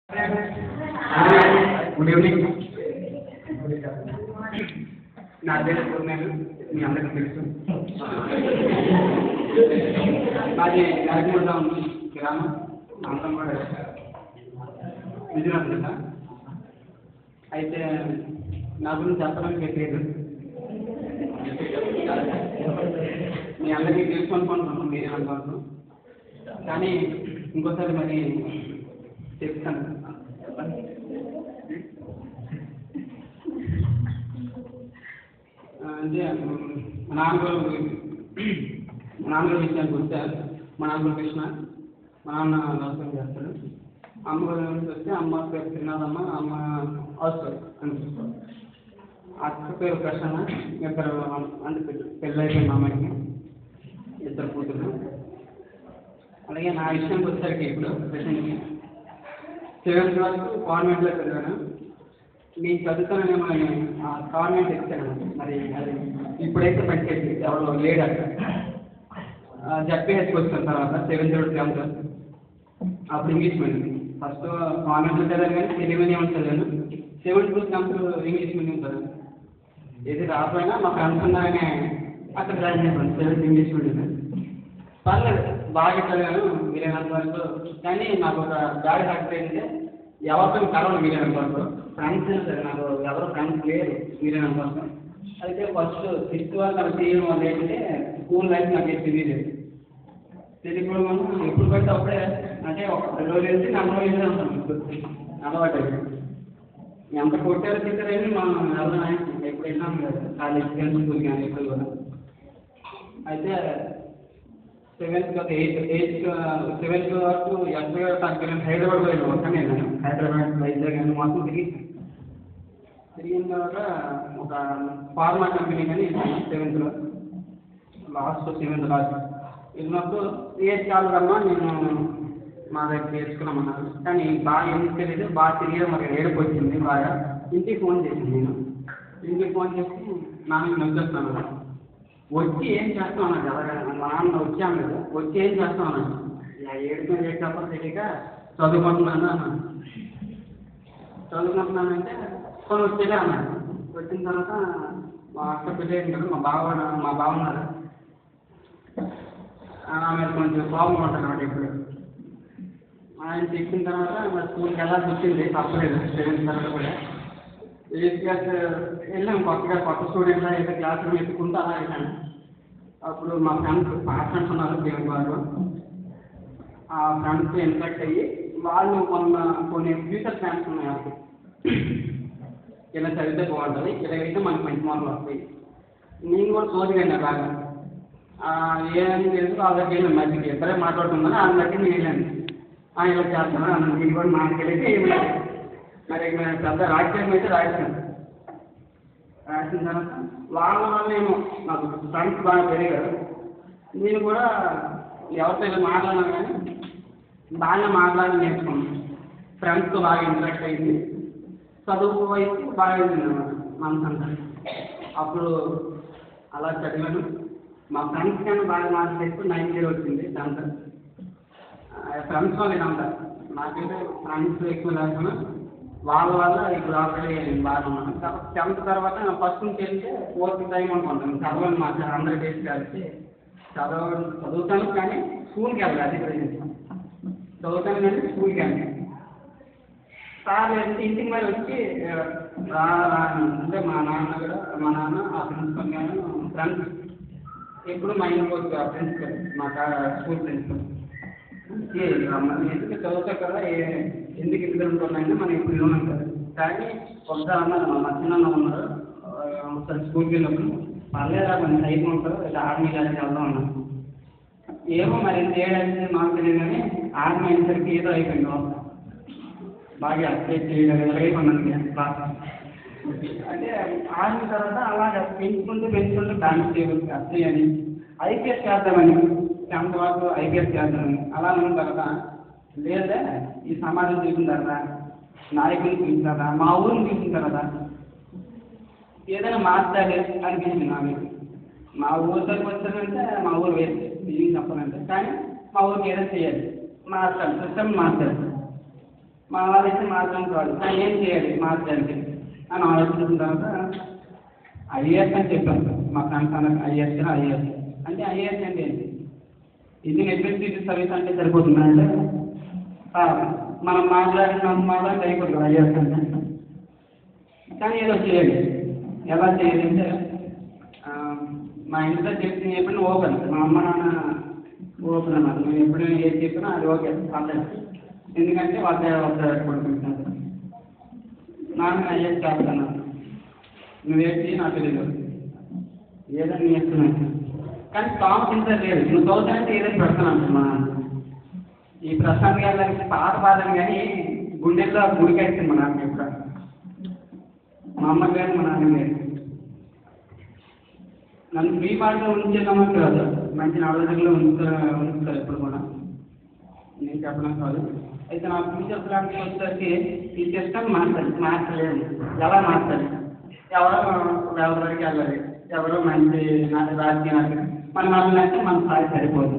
Good evening నా పేరు పూర్ణేలు మీ అందరికీ తెలుసు మాది నరసింహం గ్రామం అందరం కూడా విజయనగరం జిల్లా అయితే నా గురించి చెప్పడానికి తెలియదు మీ అందరికీ తెలుసు అనుకుంటున్నాను మీరే అనుకుంటున్నాను కానీ ఇంకోసారి మరి చెప్తాను ఆ, అంటే ఉమ్, మా నాన్నగారు మా నాన్నగారు విషయానికి వస్తే మా నాన్నగారు కృష్ణ మా నాన్న వ్యవసాయం చేస్తాడు అమ్మగారు నుంచి వస్తే అమ్మ పేరు తిన్నాదమ్మ అమ్మ హాస్టల్ అనిపిస్తుంది అక్క పేరు ప్రసన్న ఇద్దరు అంటే పెళ్ళి అయిపోయింది మా అమ్మాయికి ఇద్దరు కూతురు అలాగే నా విషయానికి వచ్చేసరికి ఇప్పుడు ప్రజెంట్కి సెవెంత్ వరకు కాన్వెంట్లో చదివాను నేను చదువుతానని మరి ఆ కాన్వెంట్ ఇచ్చాను మరి అది ఇప్పుడైతే పనిచేసి ఎవరు లేడు అక్కడ జడ్పీహెచ్కి వచ్చిన తర్వాత సెవెంత్ రోడ్ సెవెంత్ అప్పుడు ఇంగ్లీష్ మీడియం ఫస్ట్ కాన్వెంట్లో చదివాను కానీ తెలుగు మీడియం చదివాను seventh to tenth English medium చదివాను ఏది రాకపోయినా మా ఫ్రెండ్స్ ఉన్నారని అక్కడ జాయిన్ అయిపోయాను సెవెంత్ ఇంగ్లీష్ మీడియం పర్లేదు బాగా చదివాను వీలైనంత వరకు కానీ నాకు ఒక బ్యాడ్ హ్యాబిట్ ఏంటంటే ఎవరితో కలవను వీలైనంత వరకు ఫ్రెండ్స్ నాకు ఎవరు ఫ్రెండ్స్ లేరు వీలైనంత వరకు అయితే ఫస్ట్ సిక్స్త్ వరకు నాకు తెలియడం వల్ల ఏంటంటే స్కూల్ లైఫ్ నాకు ఏం తెలియలేదు తెలియకపోవడం వల్ల ఎప్పుడు పడితే అప్పుడే అంటే ఒక రెండు రోజులు వేసి నెల రోజులు వేసి ఉంటాను అలవాటు అయిపోయింది ఎంత కొట్టారో తిట్టారని మనం వెళ్ళడం ఎప్పుడు వెళ్ళాం కదా కాలేజ్ కానీ స్కూల్ కానీ ఎప్పుడు కూడా అయితే సెవెంత్ కాదు ఎయిత్ ఎయిత్ సెవెంత్ వరకు ఎనభై తగ్గ హైదరాబాద్ పోయిన ఒక నేను హైదరాబాద్ వైజాగ్ అని మొత్తం తిరిగి తిరిగిన తర్వాత ఒక ఫార్మా కంపెనీ కానీ సెవెంత్లో లాస్ట్ సెవెంత్ లాస్ట్ వెళ్ళినప్పుడు ఏజ్ కావాలమ్మా నేను మా దగ్గర నేర్చుకున్నామన్నారు కానీ బాగా ఎందుకు తెలియదు బాగా తిరిగి మరి ఏడుపు వచ్చింది బాగా ఇంటికి ఫోన్ చేసింది నేను ఇంటికి ఫోన్ చేసి నాన్న నొచ్చేస్తాను వచ్చి ఏం చేస్తాం అన్నది ఎవరైనా మా నాన్న వచ్చాను కదా వచ్చి ఏం చేస్తాం అన్నది ఇలా ఏడుపు ఏడుపు తెలియక చదువుకుంటున్నాను అన్నాను చదువుకుంటున్నానంటే కొన్ని వచ్చేదే అన్నాడు వచ్చిన తర్వాత మా అక్క పెళ్ళి కదా మా బావ మా బావ ఉన్నారు ఆమె కొంచెం కోపం ఉంటుంది అన్నమాట ఇప్పుడు ఆయన చెప్పిన తర్వాత మా స్కూల్కి వెళ్ళాల్సి వచ్చింది తప్పలేదు సెవెంత్ తర్వాత కూడా ఎయిత్ క్లాస్ వెళ్ళాం కొత్తగా కొత్త స్టూడెంట్ అయితే క్లాస్ రూమ్ ఎత్తుకుంటూ అలా వెళ్ళాను అప్పుడు మా ఫ్రెండ్స్ పాత ఫ్రెండ్స్ ఉన్నారు దేవుని వాళ్ళు ఆ ఫ్రెండ్స్ ఇన్ఫెక్ట్ అయ్యి వాళ్ళు కొన్న కొన్ని ఫ్యూచర్ ప్లాన్స్ ఉన్నాయి వాళ్ళకి ఇలా చదివితే బాగుంటుంది ఇలా అయితే మనకి మంచి మార్కులు వస్తాయి నేను కూడా చూడగలను బాగా ఏమని తెలుసు వాళ్ళ దగ్గర వెళ్ళాను మధ్యకి ఇద్దరే మాట్లాడుతున్నాను వాళ్ళ దగ్గర నేను వెళ్ళాను ఆ, ఇలా చేస్తాను అన్నాను నేను కూడా మాట్లాడితే ఏమి లేదు మరి ఇక నేను పెద్ద రాజ్యాంగం అయితే రాశాను రాసిన తర్వాత వాళ్ళ వల్ల ఏమో నాకు ఫ్రెండ్స్ బాగా పెరిగారు నేను కూడా ఎవరితో ఇలా మాట్లాడినా కానీ బాగా మాట్లాడి నేర్చుకున్నాను ఫ్రెండ్స్తో బాగా ఇంటరాక్ట్ అయింది చదువు వయసు బాగా అయింది అన్నమాట మనసంతా అప్పుడు అలా చదివాను మా ఫ్రెండ్స్ కన్నా బాగా మార్క్స్ వేసుకుని నైన్ జీరో వచ్చింది టెన్త్ ఫ్రెండ్స్ వల్ల ఇదంతా నాకైతే ఫ్రెండ్స్ ఎక్కువ లేకుండా వాళ్ళ వల్ల ఇప్పుడు ఆల్రెడీ బాగా ఉన్నాను టెన్త్ తర్వాత ఫస్ట్ నుంచి వెళ్తే ఫోర్త్ టైం అనుకుంటాను చదవని మా అందరి డేస్ కలిసి చదవ చదువుతాను కానీ స్కూల్కి వెళ్ళాలి అది ప్రజెంట్ చదువుతాను కానీ స్కూల్కి వెళ్ళాలి సార్ అంటే ఇంటికి మరి వచ్చి రా రా అని అంటే మా నాన్న కూడా మా నాన్న ఆ ప్రిన్సిపల్ గారు ఫ్రెండ్స్ ఎప్పుడు మా ఇంటికి వచ్చి ఆ ప్రిన్సిపల్ మా కా- స్కూల్ ప్రిన్సిపల్ వచ్చి అమ్మ ఎందుకు చదువుతా కదా ఏ- ఎందుకు ఇంట్లో ఉంటున్నాయని మనం ఇప్పుడు ఉన్నాం కదా కానీ ఒకసారి అన్నారు మా మధ్యన ఉన్నారు ఆ, ఒకసారి స్కూల్కి వెళ్ళినప్పుడు పర్లేదా మన టైం ఉంటారు ఇలా ఆర్మీ దానికి వెళ్దాం అన్నాను ఏమో మరి ఎంత ఏడాది మాకు తెలియదు కానీ ఆర్మీ అయినసరికి ఏదో అయిపోయింది లోపల. బాగా అప్డేట్ చేయడం ఎలాగైపోయింది క్లాస్ అంటే ఆర్మీ తర్వాత అలాగ పెంచుకుంటూ పెంచుకుంటూ బ్యాంక్ టేబుల్ అప్లై అని ఐపీఎస్ చేద్దామని టెన్త్ వరకు ఐపీఎస్ చేద్దామని అలా ఉన్న తర్వాత లేదా ఈ సమాజం చూసిన తర్వాత నాయకుని చూసిన తర్వాత మా ఊరిని చూసిన తర్వాత ఏదైనా మార్చాలి అనిపించింది నాకు మా ఊరిలోకి వచ్చానంటే మా ఊరు వేరు ఏం చెప్పాలంటే కానీ మా ఊరికి ఏదైనా చేయాలి మార్చాలి సిస్టమ్ మార్చాలి మా వాళ్ళైతే మార్చడం కాదు ఆ, ఏం చేయాలి మార్చడానికి అని ఆలోచించిన తర్వాత ఐఏఎస్ అని చెప్పాను మా ఫ్రెండ్స్ అందరికి ఐఏఎస్ ఐఏఎస్ అంటే ఐఏఎస్ అంటే ఏంటి ఇది అడ్మినిస్ట్రేటివ్ సర్వీస్ అంటే సరిపోతుందా అంటే ఆ, మనం మాట్లాడిన మాట్లాడి అయిపోతుంది కదా ఐఏఎస్ అంటే కానీ ఏదో చేయాలి ఎలా చేయాలి అంటే ఆ, మా ఇంట్లో చెప్పి ఎప్పుడు ఓపెన్ మా అమ్మ నాన్న ఓపెన్ అన్నమాట మేము ఎప్పుడు ఏది చెప్పినా అది ఓకే పర్లేదు ఎందుకంటే వాళ్ళ వాళ్ళ కొడుకుంటాను నాన్న ఐఏఎస్ చేస్తాను నువ్వేంటి నాకు తెలియదు ఏదో నీ ఇస్తున్నాను కానీ కాన్ఫిడెన్స్ లేదు నువ్వు చదువుతానంటే ఏదో పెడుతున్నాను మా నాన్న ఈ ప్రశాంత్ గారి దగ్గరికి పాట పాడను కానీ గుండెల్లో గుడికేస్తుంది మా నాన్న ఎప్పుడు మా అమ్మ గారు మా నాన్న గారు నన్ను ఫ్రీ పాటలో ఉంచేద్దామని కాదు మంచి నడవడిలో ఉంచుతా ఉంచుతారు ఎప్పుడు కూడా నేను చెప్పడం కాదు అయితే నా ఫ్యూచర్ ప్లాన్స్ వచ్చేసరికి ఈ సిస్టమ్ మార్చాలి మార్చలేదు ఎలా మార్చాలి ఎవరో ఎవరికి వెళ్ళాలి ఎవరో మంచి నా- రాజకీయ నాయకులు మన వాళ్ళని అంటే మన స్థాయి సరిపోదు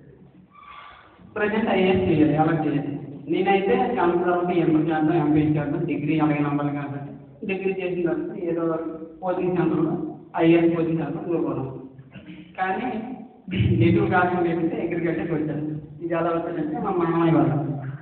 ప్రజెంట్ ఐఏఎస్ చేయాలి ఎలా చేయాలి నేనైతే కంప్యూటర్ ఎంపీ చేద్దాం ఎంపీ చేద్దాం డిగ్రీ అలాగే నంబర్లు కాబట్టి డిగ్రీ చేసిన తర్వాత ఏదో కోచింగ్ సెంటర్లో ఐఏఎస్ కోచింగ్ సెంటర్ ఊరుకోవడం కానీ ఎదురు కాకుండా ఏంటంటే అగ్రికల్చర్కి వచ్చాను ఇది ఎలా వచ్చిందంటే మా మామయ్య వాళ్ళు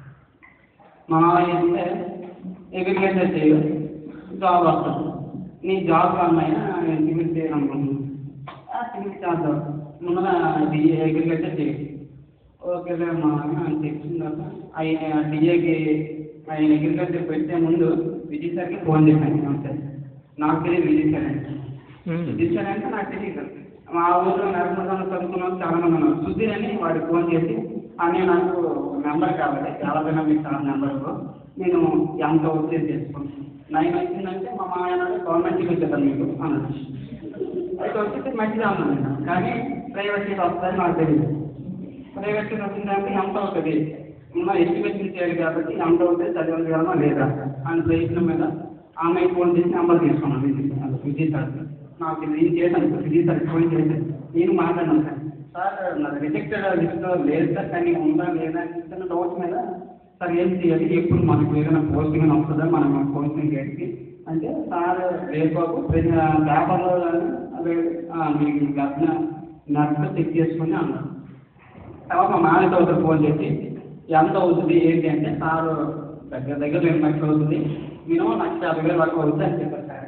మా మామయ్య అంటే అగ్రికల్చర్ చేయు జాబ్ వస్తుంది నీ జాబ్ అమ్మాయినా నేను సివిల్ చేయాలనుకుంటున్నాను ఆ సివిల్ చేద్దాం ముందర ఇది అగ్రికల్చర్ చేయి ఓకే మా అని చెప్పిన తర్వాత ఆయన డిఏకి ఆయన అగ్రికల్చర్ పెట్టే ముందు విజయ్ సార్కి ఫోన్ చేశాను నమస్తే నాకు తెలియదు విజయ్ సార్ అంటే విజయ్ సార్ అంటే నాకు తెలియదు మా ఊళ్ళో నరసింహ చదువుకున్న వాళ్ళు చాలా మంది ఉన్నారు సుధీర్ అని వాడికి ఫోన్ చేసి అనే నాకు నెంబర్ కావాలి యాభై మీకు చాలా నెంబర్ నేను ఎంత వచ్చేది చేసుకుంటాను నైన్ వచ్చిందంటే మా మామయ్య అన్నాడు గవర్నమెంట్కి వచ్చేద్దాం మీకు అన్నాడు అయితే వచ్చేసి మంచిగా ఉన్నాను కానీ ప్రైవేట్ సీట్ వస్తుందని నాకు తెలియదు ప్రైవేట్ సీట్ వచ్చిందంటే ఎంత అవుతుంది ఉన్న ఎస్టిమేషన్ చేయాలి కాబట్టి ఎంత అవుతుంది చదవగలమా లేదా అని ప్రయత్నం మీద ఆన్లైన్ ఫోన్ చేసి నెంబర్ తీసుకున్నాను విజయ్ సార్ విజయ్ సార్ నాకు నేను చేశాను విజయ్ సార్ ఫోన్ చేశాను నేను మాట్లాడినాను సార్ సార్ నాది రిజెక్టెడ్ లిస్ట్లో లేదు సార్ కానీ ఉందా లేదా చిన్న డౌట్స్ మీద సార్ ఏం చేయాలి ఎప్పుడు మనకు ఏదైనా పోస్టింగ్ వస్తుందా మనం పోస్టింగ్ చేసి అంటే సార్ రేపు ప్రతి పేపర్లో అదే ఆ, మీకు గత నెట్లో చెక్ చేసుకుని అన్నారు తర్వాత మా నాన్న చదువుతారు ఫోన్ చేసి ఎంత అవుతుంది ఏంటి అంటే సార్ దగ్గర దగ్గర రెండు లక్షలు అవుతుంది మినిమం లక్ష యాభై వేల వరకు అవుతుంది అని చెప్పారు సార్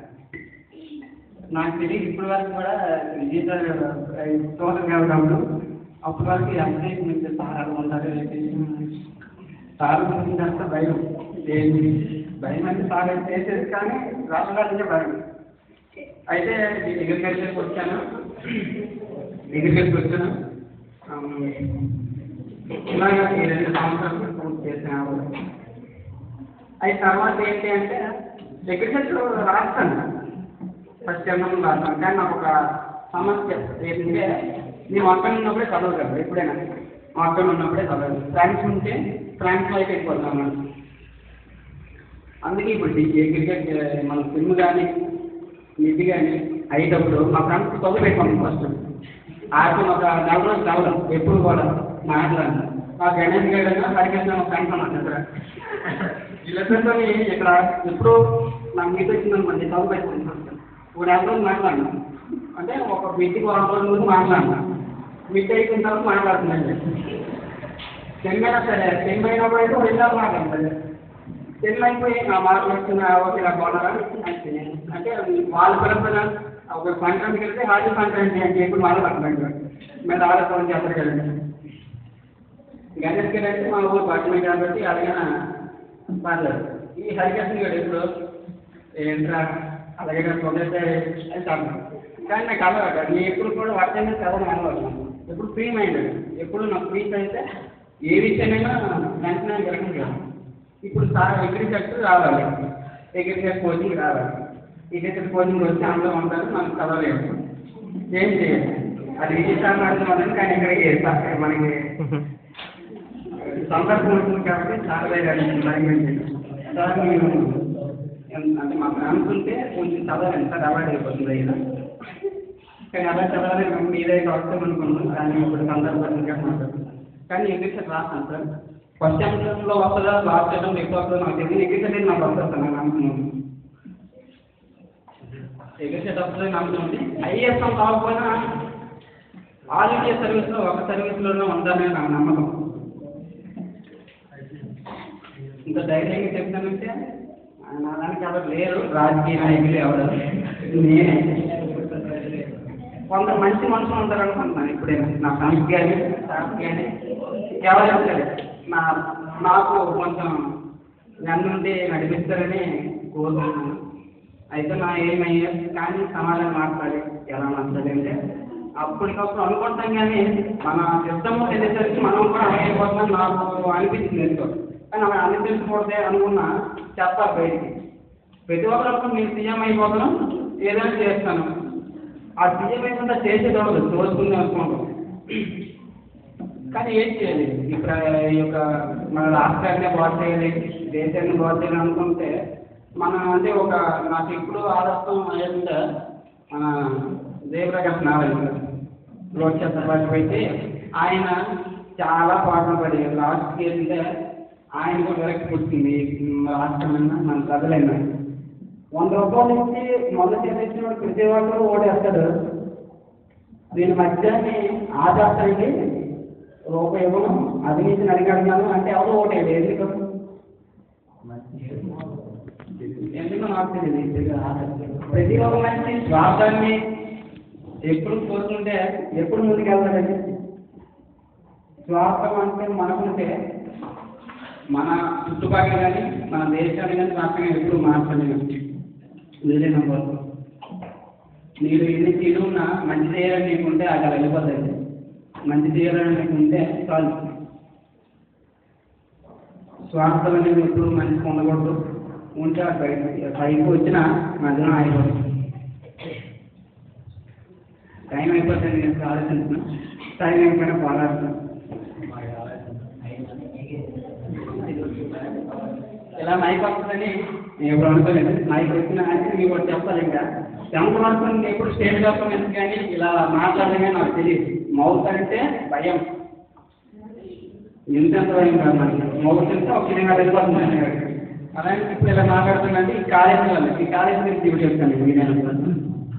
నాకు తెలియదు ఇప్పటి వరకు కూడా విజయ్ సార్ చూడదు కాబట్టి అప్పటి వరకు ఎంకరేజ్ మీకు సార్ అలా ఉంటారు ఏంటి సార్ గురించి కాస్త భయం ఏంటి భయం అంటే సార్ చేసేది కానీ రాష్ట్రాలంటే భయం అయితే అగ్రికల్చర్కి వచ్చాను అగ్రికల్చర్కి వచ్చాను ఆమ్, ఇలాగ ఈ రెండు సంవత్సరాలు పూర్తి చేశాను అయితే తర్వాత ఏంటి అంటే అగ్రికల్చర్ రాస్తాను ఫస్ట్ జన్మం రాస్తాను కానీ నాకు ఒక సమస్య ఏంటంటే నేను అక్కడ ఉన్నప్పుడే చదవగలను ఎప్పుడైనా మా అక్కడ ఉన్నప్పుడే చదవదు ఫ్రాన్స్ ఉంటే ఫ్రాన్స్ వైపు వెళ్ళిపోతాం మనం అందుకే ఇప్పుడు ఈ క్రికెట్ మన సిమ్ కానీ ఇది కానీ అయ్యేటప్పుడు మా ఫ్రెండ్స్ చదువు పెట్టుకోండి ఫస్ట్ ఆడితే ఒక నెల రోజులు చదవడం ఎప్పుడు కూడా మాట్లాడను మా గణేష్ గారు హరికృష్ణ మా ఫ్రెండ్స్ అన్నమాట ఇక్కడ వీళ్ళతో ఇక్కడ ఎప్పుడు నాకు మీట్ వచ్చిందనుకోండి చదువు పెట్టుకోండి ఫస్ట్ ఒక నెల రోజులు మాట్లాడను అంటే ఒక మీటింగ్ ఒక రోజు ముందు మాట్లాడను మీట్ అయిపోయిన తర్వాత మాట్లాడుతున్నాను చెన్నైనా సరే చెన్నై అయినప్పుడు అయితే వెళ్ళాలి మాట్లాడతాను చెన్నై అయిపోయి ఆ మార్కులు వచ్చిన ఓకే నాకు బాగున్నారా అంటే అంటే వాళ్ళ పిల్లలు ఒక సంక్రాంతికి వెళ్తే హాజీ సంక్రాంతి అని చెప్పి వాళ్ళు పట్టలేదు మీద ఆలోచన చేస్తారు కదండి గణేష్ గారు అంటే మా ఊరు పట్టణమే కాబట్టి అలాగే పర్లేదు ఈ హరికృష్ణ గారు ఎప్పుడు ఏంట్రా అలాగే పొందితే అని చదువు కానీ నాకు అలవాటు నేను ఎప్పుడు కూడా వర్షంగా చదవడం అలవాటు ఎప్పుడు ఫ్రీ మైండ్ ఎప్పుడు నాకు ఫ్రీ అయితే ఏ విషయమైనా వెంటనే గ్రహించాను ఇప్పుడు సార్ అగ్రికల్చర్ రావాలి అగ్రికల్చర్ కోచింగ్ రావాలి అగ్రికల్చర్ కోచింగ్ వస్తే అందులో ఉంటారు మనకు చదవలేదు ఏం చేయాలి అది విజయ్ సార్ అర్థం కానీ ఇక్కడికి సార్ మనకి సందర్భం ఉంటుంది కాబట్టి సార్ దగ్గర సార్ నేను అంటే మా ఫ్రెండ్స్ ఉంటే కొంచెం చదవాలి సార్ అవాయిడ్ అయిపోతుంది అయినా కానీ అలా చదవాలి మీదే వస్తాం అనుకున్నాను కానీ ఇప్పుడు సందర్భం మాట్లాడుతున్నాను కానీ ఇంగ్లీష్ రాస్తాను సార్ ఫస్ట్ అటెంప్ట్లో వస్తుందా లాస్ట్ అటెంప్ట్ ఎక్కువ వస్తుందో నాకు తెలియదు ఎక్కువ సెట్ నాకు వస్తుంది సార్ నాకు నమ్మకం ఉంది ఎక్కువ సెట్ వస్తుంది నమ్మకం ఉంది ఐఏఎస్ కాకపోయినా ఆల్ ఇండియా సర్వీస్లో ఒక సర్వీస్లోనే ఉంటానని నాకు నమ్మకం ఇంత ధైర్యంగా చెప్తానంటే నా దానికి ఎవరు లేరు రాజకీయ నాయకులు ఎవరు నేనే కొంత మంచి మనుషులు ఉంటారు అనుకుంటున్నాను ఇప్పుడైనా నా ఫ్రెండ్స్ కానీ స్టాఫ్ కానీ ఎవరైనా సరే నా నాకు కొంచెం నన్నుండి నడిపిస్తారని కోరుకుంటున్నాను అయితే నా ఏమయ్యే కానీ సమాధానం మాట్లాడి ఎలా నచ్చదు అంటే అప్పటికప్పుడు అనుకుంటాం కానీ మన సిస్టమ్ వెళ్ళేసరికి మనం కూడా అయిపోతున్నాం నాకు అనిపించింది ఎందుకో కానీ అలా అనిపించకూడదే అనుకున్నా చెప్పాలి బయటికి ప్రతి ఒక్కరు నేను సీఎం అయిపోతాను ఏదైనా చేస్తాను ఆ సీఎం అయిపోతే చేసేది ఉండదు తోచుకుంది అనుకుంటాం కానీ ఏం చేయాలి ఇప్పుడు ఈ యొక్క మన రాష్ట్రాన్ని బాగు చేయాలి దేశాన్ని బాగు చేయాలి అనుకుంటే మన అంటే ఒక నాకు ఇప్పుడు ఆదర్శం ఏంటంటే మన జయప్రకాష్ నారాయణ గారు లోక్సభ పార్టీ అయితే ఆయన చాలా పాటలు పడి లాస్ట్కి వెళ్తే ఆయన కూడా వెనక్కి పుట్టింది రాష్ట్రమైనా మన ప్రజలైనా వంద రూపాయలు ఇచ్చి మొదటి ఎలక్షన్ వాడు ప్రతి ఒక్కరు ఓటేస్తాడు దీని మధ్యాన్ని ఆదేస్తానికి రూపాయి ఇవ్వను అవినీతిని అడిగడున్నాను అంటే ఎవరు ఓటేది ఎందుకు ఎందుకు నాకు తెలియదు ప్రతి ఒక్క మనిషి స్వార్థాన్ని ఎప్పుడు కోరుకుంటే ఎప్పుడు ముందుకెళ్తాడండి స్వార్థం అంటే మనకుంటే మన చుట్టుపక్కల కానీ మన దేశాన్ని కానీ రాష్ట్రంగా ఎప్పుడు మార్చలేదు వేరే నంబర్ మీరు ఎన్ని చెడు ఉన్నా మంచి చేయాలని నీకుంటే అలా వెళ్ళిపోతుంది మంచి చేయాలని నీకుంటే చాలు స్వార్థం అనేది ఎప్పుడు మనిషి పొందకూడదు ఉంటే ఆ బయట పైకి వచ్చిన మధ్యలో అయిపోతుంది టైం అయిపోతుంది నేను ఆలోచిస్తున్నా టైం అయిపోయినా పోరాడుతున్నా ఇలా మైక్ వస్తుందని నేను ఎప్పుడు అనుకోలేదు మైక్ వచ్చిన అంటే మీకు ఒకటి చెప్పాలి ఇంకా టెన్త్ వరకు నేను ఎప్పుడు స్టేట్ పర్ఫార్మెన్స్ కానీ ఇలా మాట్లాడడం కానీ నాకు తెలియదు మౌత్ అంటే భయం ఎంతెంత భయం కాదు మనకి మౌత్ అంటే ఒక విధంగా వెళ్ళిపోతుంది అలాగే ఇప్పుడు ఇలా మాట్లాడుతుందంటే ఈ కాలేజీ వాళ్ళు ఈ కాలేజీ గురించి ఇప్పుడు చెప్తాను మీరేనా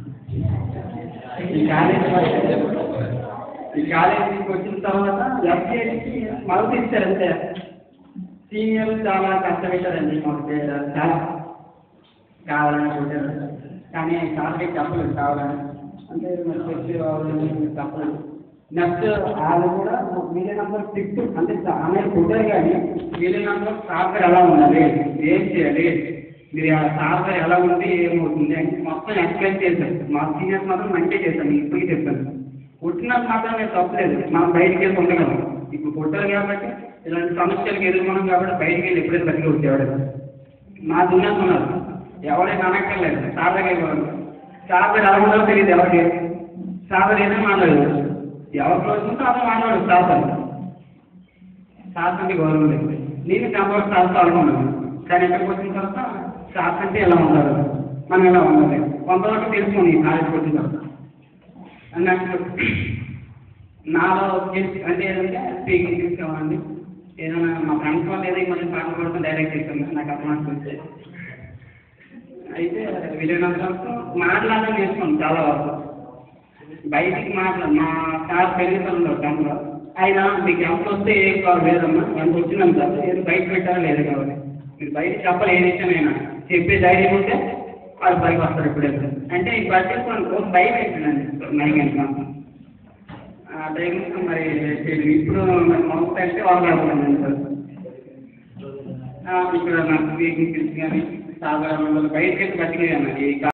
ఈ కాలేజీ వాళ్ళు ఈ కాలేజీకి వచ్చిన తర్వాత ఎఫ్ఏకి మరొక ఇచ్చారు అంతే సీనియర్లు చాలా కష్టపెట్టారండి మాకు చేయడం. చాలా కావాలని కొట్టారు కానీ సార్కి చెప్పలేదు కావాలని అంటే మరి చెప్పి వాళ్ళు చెప్పలేదు నెక్స్ట్ వాళ్ళు కూడా వీలే నంబర్ సిక్స్ అంటే ఆమె కొట్టారు కానీ వీలే నంబర్ సాఫ్ట్వేర్ ఎలా ఉండాలి ఏం చేయాలి మీరు ఆ సాఫ్ట్వేర్ ఎలా ఉంది ఏమవుతుంది అని మొత్తం ఎక్స్ప్లెయిన్ చేశారు మా సీనియర్స్ మాత్రం మంచిగా చేశాను ఇప్పటికీ చెప్పాను పుట్టినది మాత్రం నేను తప్పలేదు మనం బయటికి వెళ్ళి ఉండగలం ఇప్పుడు పుట్టారు కాబట్టి ఇలాంటి సమస్యలకు ఎదుర్కొన్నాం కాబట్టి బయటికి వెళ్ళి ఎప్పుడైతే బతికి వచ్చేవాడు మా దున్యాస్ ఉన్నారు ఎవరైనా అనక్కర్లేదు సాధగా ఇవ్వాలి సాధన ఎలా ఉండాలో తెలియదు ఎవరికి సాధన ఏదో మాట్లాడదు ఎవరి రోజుంటే అదే మాట్లాడు సాధన సాధనకి గౌరవం లేదు నేను కంపల్సరీ సాధన అనుకున్నాను కానీ ఎక్కడికి వచ్చిన తర్వాత సాధన అంటే ఎలా ఉండాలి మనం ఎలా ఉండాలి కొంతవరకు తెలుసుకోండి ఈ కాలేజీకి వచ్చిన తర్వాత అన్నట్టు నాలో చేసి- అంటే ఏదంటే స్పీకింగ్ తీసుకోవాలండి ఏదైనా మా ఫ్రెండ్స్ వాళ్ళు ఏదో మళ్ళీ పాటలు పడుతుంది డైరెక్ట్ చేస్తాను నాకు అర్థమవుతుంది అయితే విజయనగరంతో మాట్లాడడం నేర్చుకోండి చాలా వరకు బయటికి మాట్లాడు మా సార్ పెరుగుతాను టెంపులో ఆయన మీకు ఎంత వస్తే ఏం కావాలి లేదమ్మా ఎంత వచ్చిందని సార్ ఏదో బయట పెట్టారా లేదు కాబట్టి మీరు బయట చెప్పాలి ఏ విషయమైనా చెప్పే ధైర్యం ఉంటే వాళ్ళు పైకి వస్తారు ఎప్పుడైతే అంటే ఈ బడ్జెట్ ఒక భయం అయిపోయిందండి మైక్ ఆ టైం మరి తెలియదు. ఇప్పుడు మరి మౌత్ అంటే వాళ్ళు అనుకున్నాను సార్ ఆ, ఇక్కడ నాకు స్పీకింగ్ స్కిల్స్ కానీ సాధారణ బయటకి బతికే అన్నది